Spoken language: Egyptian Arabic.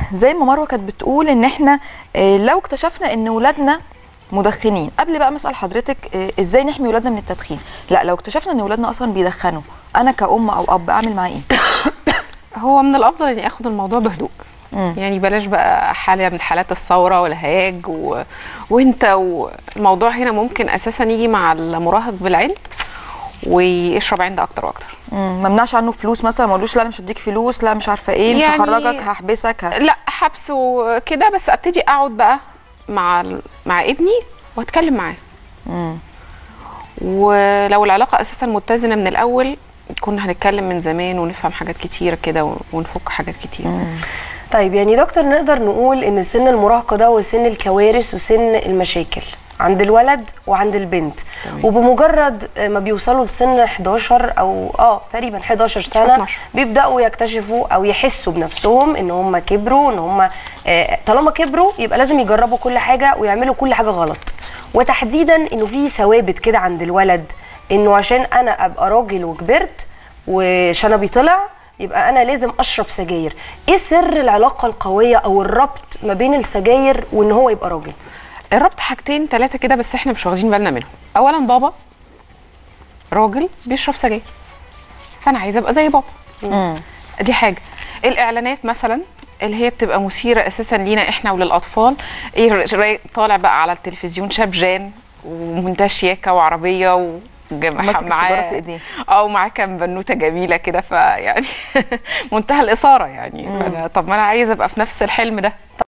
زي ما مروه كانت بتقول ان احنا آه، لو اكتشفنا ان ولادنا مدخنين قبل بقى مسال حضرتك آه، ازاي نحمي ولادنا من التدخين لا لو اكتشفنا ان ولادنا اصلا بيدخنوا انا كأم او اب اعمل معاه ايه هو من الافضل اني اخد الموضوع بهدوء مم. يعني بلاش بقى حاله من حالات الثوره والهياج و... وانت والموضوع هنا ممكن اساسا يجي مع المراهق بالعند ويشرب عند اكتر واكتر مم، ما منعش عنه فلوس مثلا ما اقولوش لا أنا مش هديك فلوس لا مش عارفه ايه مش يعني- هخرجك هحبسك ه... لا حبس وكده بس ابتدي اقعد بقى مع ال- مع ابني واتكلم معاه مم. ولو العلاقه اساسا متزنه من الاول كنا هنتكلم من زمان ونفهم حاجات كتير كده ونفك حاجات كتير طيب يعني دكتور نقدر نقول ان سن المراهقه ده هو سن الكوارث وسن المشاكل عند الولد وعند البنت تمام. وبمجرد ما بيوصلوا لسن 11 او اه تقريبا 11 سنه 12. بيبداوا يكتشفوا او يحسوا بنفسهم ان هم كبروا ان هم آه، طالما كبروا يبقى لازم يجربوا كل حاجه ويعملوا كل حاجه غلط وتحديدا انه في ثوابت كده عند الولد انه عشان انا ابقى راجل وكبرت وشنبي طلع يبقى انا لازم اشرب سجاير ايه سر العلاقه القويه او الربط ما بين السجاير وان هو يبقى راجل الربط حاجتين ثلاثه كده بس احنا مش واخدين بالنا منهم اولا بابا راجل بيشرب سجاير فانا عايزه ابقى زي بابا مم. دي حاجه الاعلانات مثلا اللي هي بتبقى مثيره اساسا لينا احنا وللاطفال ايه ر- طالع بقى على التلفزيون شاب جان ومنتهى شياكه وعربيه و ماسك السيجاره في ايديه او معاه كام بنوته جميله كده فيعني منتهى الاثاره يعني فأنا طب ما انا عايزه ابقى في نفس الحلم ده